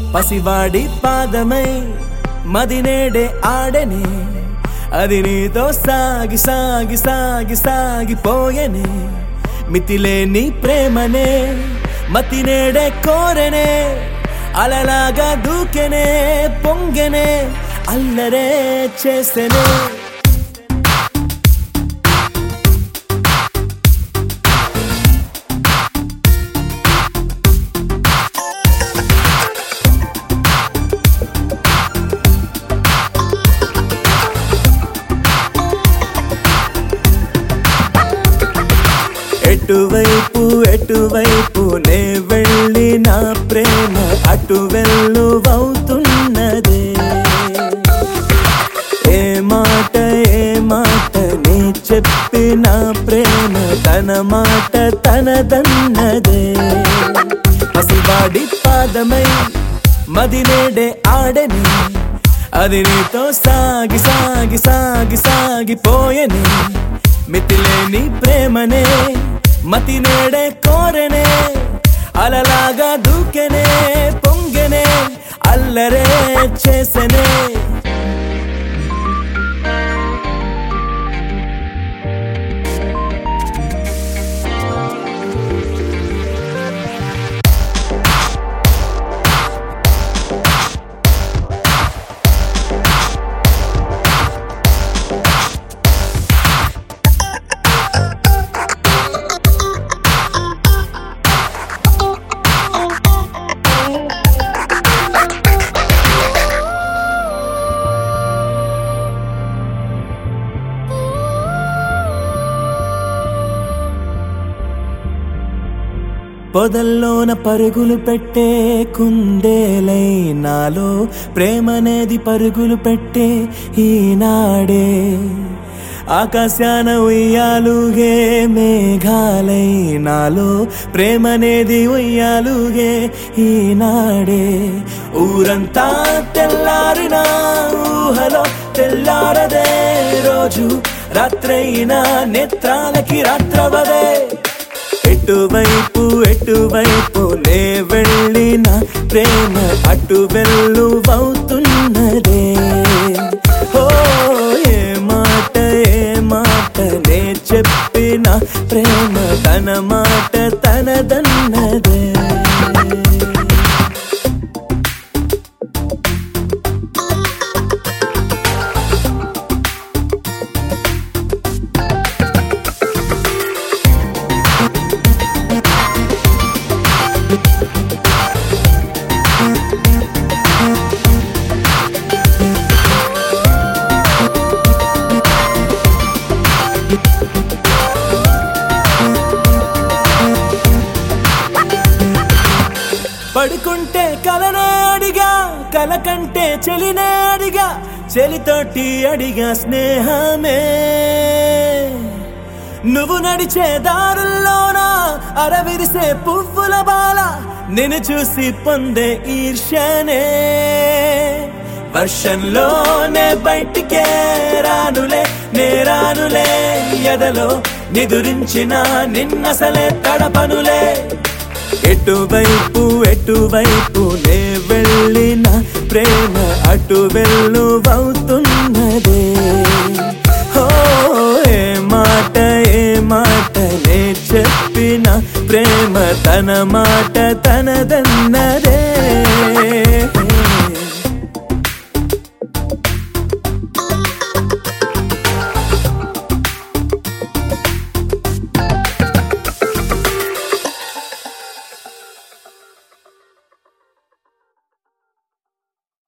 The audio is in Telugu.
పసివాడి పాదమై మదినేడే ఆడనే అది నీతో సాగి సాగి సాగి సాగిపోయనే మితిలేని ప్రేమనే మతినేడే కోరనే అలలాగా దూకెనే పొంగెనే అల్లరే చేసెనే ఎటువైపు ఎటువైపు నే వెళ్ళి నా ప్రేమ అటు వెల్లువవుతున్నదే ఏ మాట ఏ మాట నీ చెప్పిన ప్రేమ తన మాట తనదన్నదే పసివాడి పాదమై మదినేడే ఆడని అది నీతో సాగి సాగి సాగి సాగిపోయనే మితిలేని ప్రేమనే మతి నేడే కోరనే అలలాగా దూకెనే పొంగెనే అల్లరే చేసెనే పొదల్లోన పరుగులు పెట్టే కుందేలై నాలో ప్రేమనేది పరుగులు పెట్టే ఈనాడే ఆకాశాన ఉయ్యాలుగే మేఘాలై నాలో ప్రేమనేది ఉయ్యాలుగే ఈనాడే ఊరంతా తెల్లారిన ఊహలో తెల్లారదే రోజు రాత్రైనా నేత్రాలకి రాత్రవదే ఎటువైపు ఎటువైపు నే వెళ్ళిన ప్రేమ అటు వెల్లువవుతున్నదే ఓ ఏ మాట ఏ మాట నే చెప్పిన ప్రేమ తన మాట తనదన్నదే పడుకుంటే కలనే అడిగా కల కంటే చెలినే అడిగా చెలితోటి అడిగా స్నేహమే నువ్వు నడిచే దారుల్లోనా అరవిరిసే పువ్వుల బాల నిన్ను చూసి పొందే ఈర్ష్యనే వర్షంలోనే బయటికే రానులే నేరానులే ఎదలో నిదురించిన నిన్నసలే తడపనులే ఎటువైపు ఎటువైపు నే వెళ్ళిన ప్రేమ అటు వెల్లువవుతున్నదే ఓ ఏ మాట ఏ మాట నే చెప్పిన ప్రేమ తన మాట తనదన్నదే